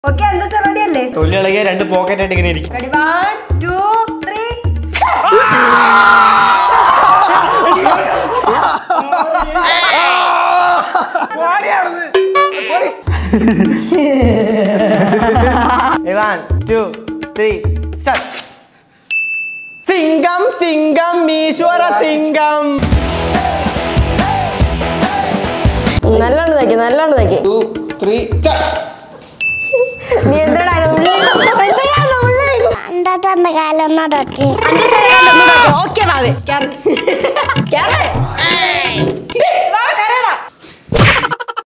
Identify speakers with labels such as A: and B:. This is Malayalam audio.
A: ഓക്കെ എന്താ റെഡി അല്ലേ
B: തൊലി ഇളകിയ രണ്ട് പോക്കറ്റ് ആയിട്ട് ഇങ്ങനെ ഇരിക്കും
A: ready one two three
B: one two three start Singam Singam ഈശ്വര സിംഗം
A: നല്ലോണം തയ്ക്കും നല്ലോണം തയ്ക്കും
C: ടു ത്രീ
A: നീ എന്തിനാ
D: എന്താ തന്ന കാലം നടത്തി
A: ഓക്കെ ബാബേ കേറ് കേറ്